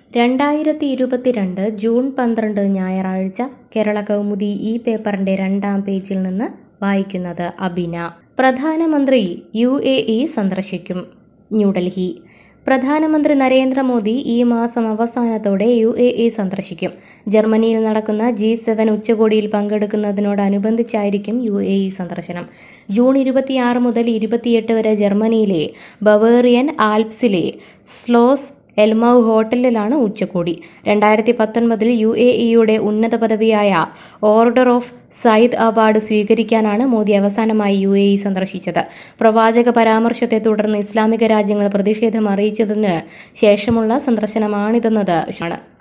രണ്ടായിരത്തി ഇരുപത്തിരണ്ട് ജൂൺ പന്ത്രണ്ട് ഞായറാഴ്ച കേരള കൗമുദി ഈ പേപ്പറിന്റെ രണ്ടാം പേജിൽ നിന്ന് വായിക്കുന്നത് അബിന പ്രധാനമന്ത്രി യു എ ഇ സന്ദർശിക്കും ന്യൂഡൽഹി പ്രധാനമന്ത്രി നരേന്ദ്രമോദി ഈ മാസം അവസാനത്തോടെ യു എ ഇ സന്ദർശിക്കും ജർമ്മനിയിൽ നടക്കുന്ന ജി സെവൻ ഉച്ചകോടിയിൽ പങ്കെടുക്കുന്നതിനോടനുബന്ധിച്ചായിരിക്കും യു എ ഇ സന്ദർശനം ജൂൺ ഇരുപത്തിയാറ് മുതൽ ഇരുപത്തിയെട്ട് വരെ ജർമ്മനിയിലെ ബവേറിയൻ ആൽപ്സിലെ സ്ലോസ് എൽമൗ ഹോട്ടലിലാണ് ഉച്ചകോടി രണ്ടായിരത്തി പത്തൊൻപതിൽ യു എ ഇയുടെ ഉന്നത പദവിയായ ഓർഡർ ഓഫ് സയ്യിദ് അവാർഡ് സ്വീകരിക്കാനാണ് മോദി അവസാനമായി യു എ ഇ സന്ദർശിച്ചത് പ്രവാചക പരാമർശത്തെ തുടർന്ന് ഇസ്ലാമിക രാജ്യങ്ങൾ പ്രതിഷേധം അറിയിച്ചതിന് ശേഷമുള്ള സന്ദർശനമാണിതെന്നത് ആണ്